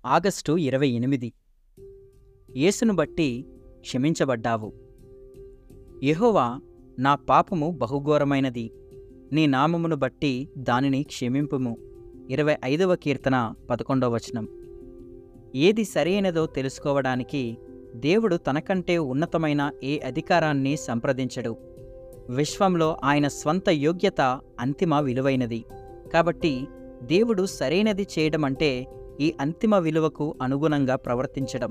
August ఇరవై ఎనిమిది యేసును బట్టి క్షమించబడ్డావు యెహోవా నా పాపము బహుఘోరమైనది నీ నామమును బట్టి దానిని క్షమింపుము ఇరవై ఐదవ కీర్తన పదకొండవ వచనం ఏది సరైనదో తెలుసుకోవడానికి దేవుడు తనకంటే ఉన్నతమైన ఏ అధికారాన్ని సంప్రదించడు విశ్వంలో ఆయన స్వంత యోగ్యత అంతిమ విలువైనది కాబట్టి దేవుడు సరైనది చేయడం అంటే ఈ అంతిమ విలువకు అనుగుణంగా ప్రవర్తించడం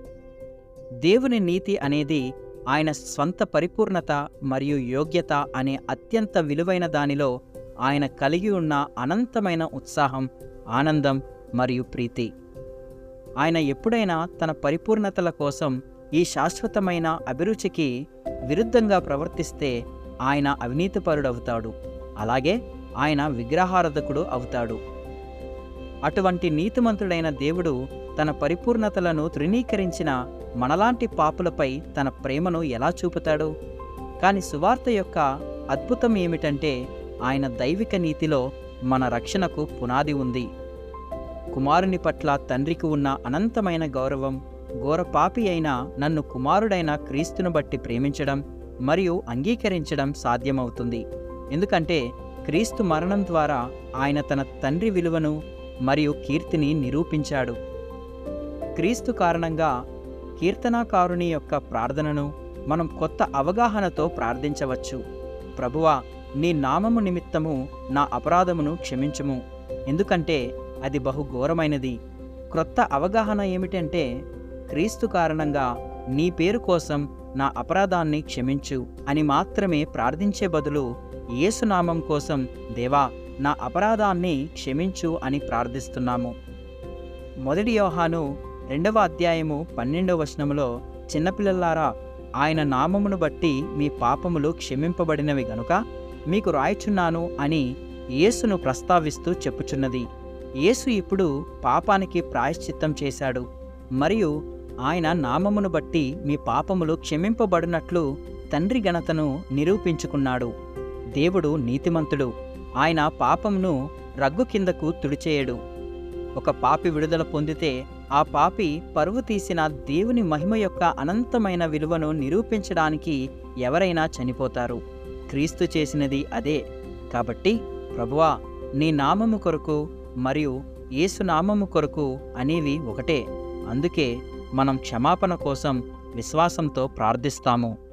దేవుని నీతి అనేది ఆయన స్వంత పరిపూర్ణత మరియు యోగ్యత అనే అత్యంత విలువైన దానిలో ఆయన కలిగి ఉన్న అనంతమైన ఉత్సాహం ఆనందం మరియు ప్రీతి ఆయన ఎప్పుడైనా తన పరిపూర్ణతల కోసం ఈ శాశ్వతమైన అభిరుచికి విరుద్ధంగా ప్రవర్తిస్తే ఆయన అవినీతిపరుడవుతాడు అలాగే ఆయన విగ్రహారాధకుడు అవుతాడు అటువంటి నీతిమంతుడైన దేవుడు తన పరిపూర్ణతలను తృణీకరించిన మనలాంటి పాపులపై తన ప్రేమను ఎలా చూపుతాడు కాని సువార్త యొక్క అద్భుతం ఏమిటంటే ఆయన దైవిక నీతిలో మన రక్షణకు పునాది ఉంది కుమారుని పట్ల తండ్రికి ఉన్న అనంతమైన గౌరవం ఘోరపాపి అయిన నన్ను కుమారుడైన క్రీస్తును బట్టి ప్రేమించడం మరియు అంగీకరించడం సాధ్యమవుతుంది ఎందుకంటే క్రీస్తు మరణం ద్వారా ఆయన తన తండ్రి విలువను మరియు కీర్తిని నిరూపించాడు క్రీస్తు కారణంగా కీర్తనాకారుని యొక్క ప్రార్థనను మనం కొత్త అవగాహనతో ప్రార్థించవచ్చు ప్రభువా నీ నామము నిమిత్తము నా అపరాధమును క్షమించుము ఎందుకంటే అది బహు ఘోరమైనది క్రొత్త అవగాహన ఏమిటంటే క్రీస్తు కారణంగా నీ పేరు కోసం నా అపరాధాన్ని క్షమించు అని మాత్రమే ప్రార్థించే బదులు యేసునామం కోసం దేవా నా అపరాధాన్ని క్షమించు అని ప్రార్థిస్తున్నాము మొదటి యోహాను రెండవ అధ్యాయము పన్నెండవ వచనములో చిన్నపిల్లలారా ఆయన నామమును బట్టి మీ పాపములు క్షమింపబడినవి గనుక మీకు రాయచున్నాను అని యేసును ప్రస్తావిస్తూ చెప్పుచున్నది యేసు ఇప్పుడు పాపానికి ప్రాయశ్చిత్తం చేశాడు మరియు ఆయన నామమును బట్టి మీ పాపములు క్షమింపబడినట్లు తండ్రి ఘనతను నిరూపించుకున్నాడు దేవుడు నీతిమంతుడు ఆయన పాపమును రగ్గు కిందకు తుడిచేయడు ఒక పాపి విడుదల పొందితే ఆ పాపి పరువు తీసిన దేవుని మహిమ యొక్క అనంతమైన విలువను నిరూపించడానికి ఎవరైనా చనిపోతారు క్రీస్తు చేసినది అదే కాబట్టి ప్రభువా నీ నామము కొరకు మరియు యేసు నామము కొరకు అనేవి ఒకటే అందుకే మనం క్షమాపణ కోసం విశ్వాసంతో ప్రార్థిస్తాము